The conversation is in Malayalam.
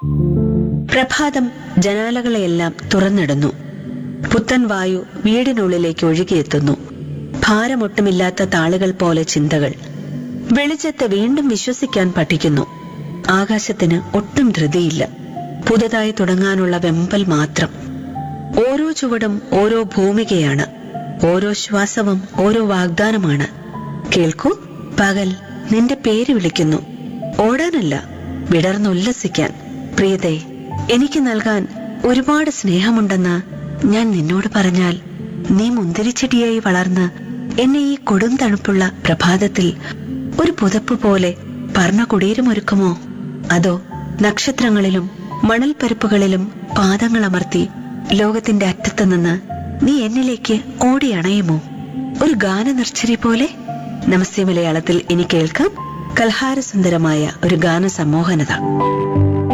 പ്രഭാതം ജനാലകളെയെല്ലാം തുറന്നിടുന്നു പുത്തൻ വായു വീടിനുള്ളിലേക്ക് ഒഴുകിയെത്തുന്നു ഭാരമൊട്ടുമില്ലാത്ത താളുകൾ പോലെ ചിന്തകൾ വെളിച്ചത്തെ വീണ്ടും വിശ്വസിക്കാൻ പഠിക്കുന്നു ആകാശത്തിന് ഒട്ടും ധൃതിയില്ല പുതുതായി തുടങ്ങാനുള്ള വെമ്പൽ മാത്രം ഓരോ ചുവടും ഓരോ ഭൂമികയാണ് ഓരോ ശ്വാസവും ഓരോ വാഗ്ദാനമാണ് കേൾക്കൂ പകൽ നിന്റെ പേര് വിളിക്കുന്നു ഓടാനല്ല വിടർന്നുല്ലസിക്കാൻ പ്രിയതേ എനിക്ക് നൽകാൻ ഒരുപാട് സ്നേഹമുണ്ടെന്ന് ഞാൻ നിന്നോട് പറഞ്ഞാൽ നീ മുന്തിരിച്ചെടിയായി വളർന്ന് എന്നെ ഈ കൊടും തണുപ്പുള്ള പ്രഭാതത്തിൽ ഒരു പുതപ്പ് പോലെ പറഞ്ഞ കുടീരമൊരുക്കുമോ അതോ നക്ഷത്രങ്ങളിലും മണൽപ്പരപ്പുകളിലും പാദങ്ങൾ അമർത്തി ലോകത്തിന്റെ അറ്റത്ത് നിന്ന് നീ എന്നിലേക്ക് ഓടി അണയുമോ ഒരു ഗാനനിർച്ചരി പോലെ നമസ്തേ മലയാളത്തിൽ ഇനി കേൾക്കാം കൽഹാരസുന്ദരമായ ഒരു ഗാന സമ്മോഹനത